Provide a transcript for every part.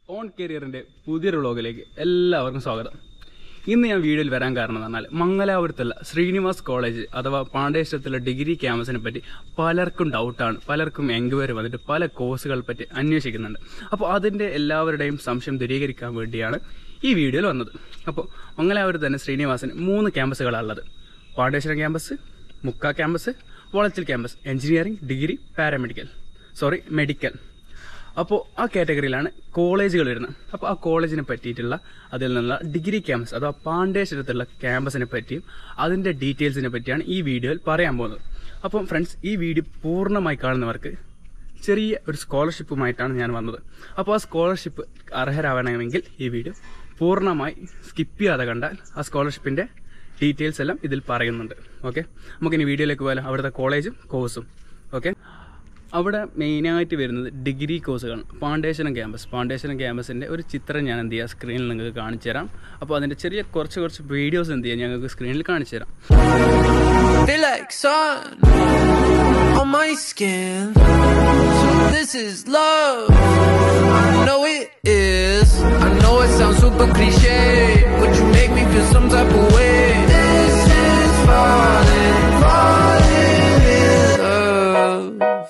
On കരിയറിൻ്റെ പുതിയൊരു വ്ളോഗിലേക്ക് എല്ലാവർക്കും സ്വാഗതം ഇന്ന് ഞാൻ വീഡിയോയിൽ വരാൻ കാരണം എന്ന് പറഞ്ഞാൽ മംഗലാപുരത്തുള്ള ശ്രീനിവാസ് കോളേജ് അഥവാ പാണ്ഡേശ്വരത്തുള്ള ഡിഗ്രി ക്യാമ്പസിനെ പറ്റി പലർക്കും ഡൗട്ടാണ് പലർക്കും എൻക്വയറി വന്നിട്ട് പല കോഴ്സുകളെ പറ്റി അന്വേഷിക്കുന്നുണ്ട് അപ്പോൾ അതിൻ്റെ എല്ലാവരുടെയും സംശയം ദൂരീകരിക്കാൻ വേണ്ടിയാണ് ഈ വീഡിയോയിൽ വന്നത് അപ്പോൾ മംഗലാപുരത്ത് തന്നെ ശ്രീനിവാസിന് മൂന്ന് ക്യാമ്പസുകളാണ് ഉള്ളത് Pandeshwaram campus Mukka campus Valachil campus engineering degree paramedical sorry medical അപ്പോൾ ആ കാറ്റഗറിയിലാണ് കോളേജുകൾ വരുന്നത് അപ്പോൾ ആ കോളേജിനെ പറ്റിയിട്ടുള്ള അതിൽ നിന്നുള്ള ഡിഗ്രി ക്യാമ്പസ് അഥവാ പാണ്ഡേശ്വരത്തുള്ള ക്യാമ്പസിനെ പറ്റിയും അതിൻ്റെ ഡീറ്റെയിൽസിനെ പറ്റിയാണ് ഈ വീഡിയോയിൽ പറയാൻ പോകുന്നത് അപ്പം ഫ്രണ്ട്സ് ഈ വീഡിയോ പൂർണ്ണമായി കാണുന്നവർക്ക് ചെറിയ ഒരു സ്കോളർഷിപ്പുമായിട്ടാണ് ഞാൻ വന്നത് അപ്പോൾ ആ സ്കോളർഷിപ്പ് അർഹരാവണമെങ്കിൽ ഈ വീഡിയോ പൂർണ്ണമായി സ്കിപ്പ് ചെയ്യാതെ കണ്ടാൽ ആ സ്കോളർഷിപ്പിൻ്റെ ഡീറ്റെയിൽസ് എല്ലാം ഇതിൽ പറയുന്നുണ്ട് ഓക്കെ നമുക്കിനി വീഡിയോയിലേക്ക് പോയാലോ അവിടുത്തെ കോളേജും കോഴ്സും ഓക്കെ അവിടെ മെയിനായിട്ട് വരുന്നത് ഡിഗ്രി കോഴ്സുകളാണ് പാണ്ഡേശ്വരം ക്യാമ്പസ് പാണ്ഡേശ്വരം ക്യാമ്പസിൻ്റെ ഒരു ചിത്രം ഞാൻ എന്ത് ചെയ്യാം സ്ക്രീനിൽ നിങ്ങൾക്ക് കാണിച്ചു തരാം അപ്പോൾ അതിൻ്റെ ചെറിയ കുറച്ച് കുറച്ച് വീഡിയോസ് എന്ത് ചെയ്യാം ഞങ്ങൾക്ക് സ്ക്രീനിൽ കാണിച്ചു തരാം Feel like sun on my skin. So this is love. I know it is. I know it sounds super cliche, but you make me feel some type of way. This is falling, falling in love.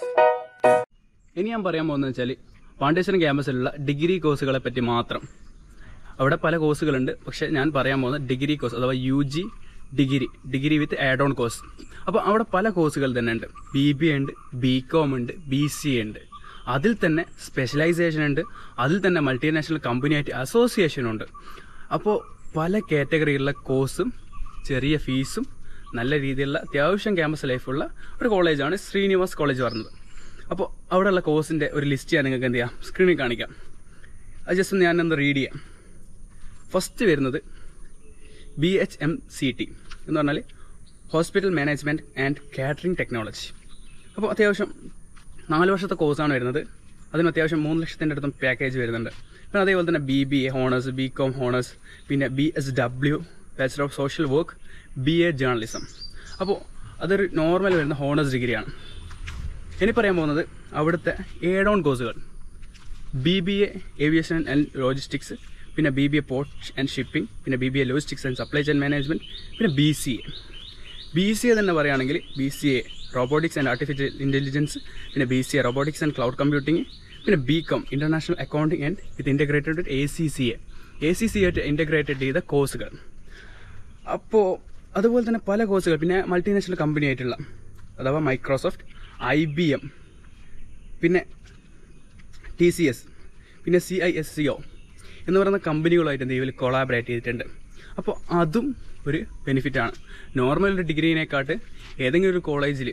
ഇനി ഞാൻ പറയാൻ പോകുന്നത് വെച്ചാൽ പാണ്ഡേശ്വരം ക്യാമ്പസിലുള്ള degree കോഴ്സുകളെ പറ്റി മാത്രം അവിടെ പല കോഴ്സുകളുണ്ട് പക്ഷെ ഞാൻ പറയാൻ പോകുന്നത് ഡിഗ്രി കോഴ്സ് അഥവാ U G degree degree with add on course അപ്പോൾ അവിടെ പല കോഴ്സുകൾ തന്നെ ഉണ്ട് ബി ബി എ ഉണ്ട് ബി കോം ഉണ്ട് ബി സി എ ഉണ്ട് അതിൽ തന്നെ സ്പെഷ്യലൈസേഷൻ ഉണ്ട് അതിൽ തന്നെ മൾട്ടിനാഷണൽ കമ്പനിയായിട്ട് അസോസിയേഷൻ ഉണ്ട് അപ്പോൾ പല കാറ്റഗറിയിലുള്ള കോഴ്സും ചെറിയ ഫീസും നല്ല രീതിയിലുള്ള അത്യാവശ്യം ക്യാമ്പസ് ലൈഫുള്ള ഒരു കോളേജാണ് ശ്രീനിവാസ് കോളേജ് പറഞ്ഞത് അപ്പോൾ അവിടെയുള്ള കോഴ്സിൻ്റെ ഒരു ലിസ്റ്റ് ഞാൻ നിങ്ങൾക്ക് എന്ത് ചെയ്യാം സ്ക്രീനിൽ കാണിക്കാം അത് ജസ്റ്റ് ഒന്ന് ഞാനൊന്ന് റീഡ് ചെയ്യാം ഫസ്റ്റ് വരുന്നത് B H M C T എന്ന് പറഞ്ഞാൽ hospital management and catering technology അപ്പോൾ അത്യാവശ്യം നാല് വർഷത്തെ കോഴ്സാണ് വരുന്നത് അതിന് അത്യാവശ്യം മൂന്ന് ലക്ഷത്തിൻ്റെ അടുത്തും പാക്കേജ് വരുന്നുണ്ട് പിന്നെ അതേപോലെ തന്നെ B B A honours B com honours പിന്നെ B S W bachelor of social work B A journalism അപ്പോൾ അതൊരു നോർമൽ വരുന്ന ഹോണേഴ്സ് ഡിഗ്രിയാണ് ഇനി പറയാൻ പോകുന്നത് അവിടുത്തെ എയ്ഡ് ഓൺ കോഴ്സുകൾ B B A aviation and logistics പിന്നെ B B A port and shipping പിന്നെ B B A logistics and supply chain management പിന്നെ B C A B C A തന്നെ പറയുകയാണെങ്കിൽ B C A robotics and artificial intelligence പിന്നെ B C A robotics and cloud computing പിന്നെ B com international accounting and with integrated A C C A A C C ആയിട്ട് integrated ചെയ്ത കോഴ്സുകൾ അപ്പോൾ അതുപോലെ തന്നെ പല കോഴ്സുകൾ പിന്നെ മൾട്ടിനാഷണൽ കമ്പനി ആയിട്ടുള്ള അഥവാ മൈക്രോസോഫ്റ്റ് ഐ ബി എം പിന്നെ ടി സി എസ് പിന്നെ C I S C O എന്ന് പറയുന്ന കമ്പനികളുമായിട്ട് എന്തെങ്കിലും കൊളാബറേറ്റ് ചെയ്തിട്ടുണ്ട് അപ്പോൾ അതും ഒരു ബെനിഫിറ്റാണ് നോർമൽ ഒരു ഡിഗ്രീനെക്കാട്ട് ഏതെങ്കിലും ഒരു കോളേജിൽ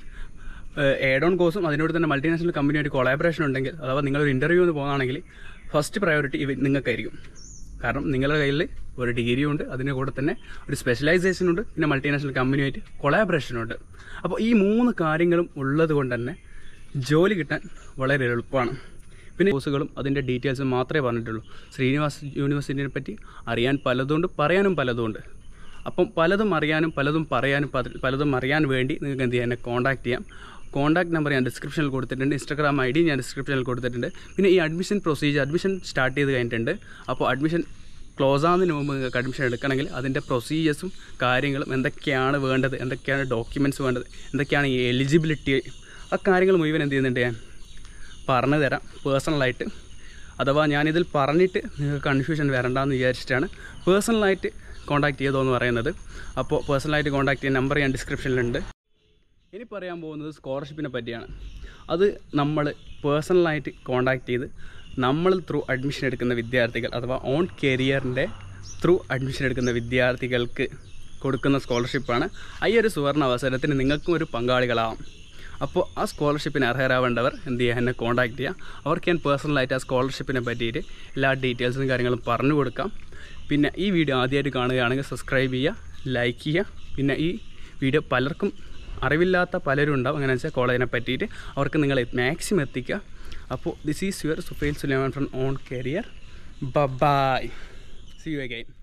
ഏഡ് ഓൺ കോഴ്സും അതിനോട് തന്നെ മൾട്ടിനാഷണൽ കമ്പനിയായിട്ട് കൊളാബറേഷൻ ഉണ്ടെങ്കിൽ അഥവാ നിങ്ങളൊരു ഇൻ്റർവ്യൂവിന് പോകുകയാണെങ്കിൽ ഫസ്റ്റ് പ്രയോറിറ്റി ഇവ നിങ്ങൾക്കായിരിക്കും കാരണം നിങ്ങളുടെ കയ്യിൽ ഒരു ഡിഗ്രി ഉണ്ട് അതിൻ്റെ കൂടെ തന്നെ ഒരു സ്പെഷ്യലൈസേഷൻ ഉണ്ട് പിന്നെ മൾട്ടിനാഷണൽ കമ്പനിയുമായിട്ട് കൊളാബറേഷൻ ഉണ്ട് അപ്പോൾ ഈ മൂന്ന് കാര്യങ്ങളും ഉള്ളത് കൊണ്ട് തന്നെ ജോലി കിട്ടാൻ വളരെ എളുപ്പമാണ് പിന്നെ കോഴ്സുകളും അതിൻ്റെ ഡീറ്റെയിൽസും മാത്രമേ പറഞ്ഞിട്ടുള്ളൂ ശ്രീനിവാസ് യൂണിവേഴ്സിറ്റിനെ പറ്റി അറിയാൻ പലതുണ്ട് പറയാനും പലതുണ്ട് അപ്പം പലതും അറിയാനും പലതും പറയാനും പല- പലതും അറിയാൻ വേണ്ടി നിങ്ങൾക്ക് എന്ത് ചെയ്യാം എന്നെ കോൺടാക്ട് ചെയ്യാം കോൺടാക്ട് നമ്പർ ഞാൻ ഡിസ്ക്രിപ്ഷനിൽ കൊടുത്തിട്ടുണ്ട് ഇൻസ്റ്റാഗ്രാം ഐ ഡി ഞാൻ ഡിസ്ക്രിപ്ഷനിൽ കൊടുത്തിട്ടുണ്ട് പിന്നെ ഈ അഡ്മിഷൻ പ്രൊസീജിയർ അഡ്മിഷൻ സ്റ്റാർട്ട് ചെയ്ത് കഴിഞ്ഞിട്ടുണ്ട് അപ്പോൾ അഡ്മിഷൻ ക്ലോസ് ആവുന്നതിന് മുമ്പ് നിങ്ങൾക്ക് അഡ്മിഷൻ എടുക്കണമെങ്കിൽ അതിൻ്റെ പ്രൊസീജിയേഴ്സും കാര്യങ്ങളും എന്തൊക്കെയാണ് വേണ്ടത് എന്തൊക്കെയാണ് ഡോക്യുമെൻറ്റ്സ് വേണ്ടത് എന്തൊക്കെയാണ് ഈ എലിജിബിലിറ്റി ആ കാര്യങ്ങൾ മുഴുവൻ എന്ത് ചെയ്യുന്നുണ്ട് ഞാൻ പറഞ്ഞു തരാം പേഴ്സണലായിട്ട് അഥവാ ഞാനിതിൽ പറഞ്ഞിട്ട് നിങ്ങൾക്ക് കൺഫ്യൂഷൻ വരണ്ടെന്ന് വിചാരിച്ചിട്ടാണ് പേഴ്സണലായിട്ട് കോൺടാക്ട് ചെയ്തോ എന്ന് പറയുന്നത് അപ്പോൾ പേഴ്സണലായിട്ട് കോൺടാക്ട് ചെയ്യാൻ നമ്പർ ഞാൻ ഡിസ്ക്രിപ്ഷനിലുണ്ട് ഇനി പറയാൻ പോകുന്നത് സ്കോളർഷിപ്പിനെ പറ്റിയാണ് അത് നമ്മൾ പേഴ്സണലായിട്ട് കോൺടാക്ട് ചെയ്ത് നമ്മൾ ത്രൂ അഡ്മിഷൻ എടുക്കുന്ന വിദ്യാർത്ഥികൾ അഥവാ ഓൺ കരിയറിൻ്റെ ത്രൂ അഡ്മിഷൻ എടുക്കുന്ന വിദ്യാർത്ഥികൾക്ക് കൊടുക്കുന്ന സ്കോളർഷിപ്പാണ് ഈ ഒരു സുവർണ അവസരത്തിന് നിങ്ങൾക്കും ഒരു പങ്കാളികളാവാം അപ്പോൾ ആ സ്കോളർഷിപ്പിന് അർഹരാവേണ്ടവർ എന്ത് ചെയ്യുക എന്നെ കോൺടാക്ട് ചെയ്യുക അവർക്ക് ഞാൻ പേഴ്സണലായിട്ട് ആ സ്കോളർഷിപ്പിനെ പറ്റിയിട്ട് എല്ലാ ഡീറ്റെയിൽസും കാര്യങ്ങളും പറഞ്ഞു കൊടുക്കാം പിന്നെ ഈ വീഡിയോ ആദ്യമായിട്ട് കാണുകയാണെങ്കിൽ സബ്സ്ക്രൈബ് ചെയ്യുക ലൈക്ക് ചെയ്യുക പിന്നെ ഈ വീഡിയോ പലർക്കും അറിവില്ലാത്ത പലരും ഉണ്ടാവും അങ്ങനെ വെച്ചാൽ കോളേജിനെ പറ്റിയിട്ട് അവർക്ക് നിങ്ങൾ മാക്സിമം എത്തിക്കുക അപ്പോൾ this is your Sufail Sulaiman from on career by C U again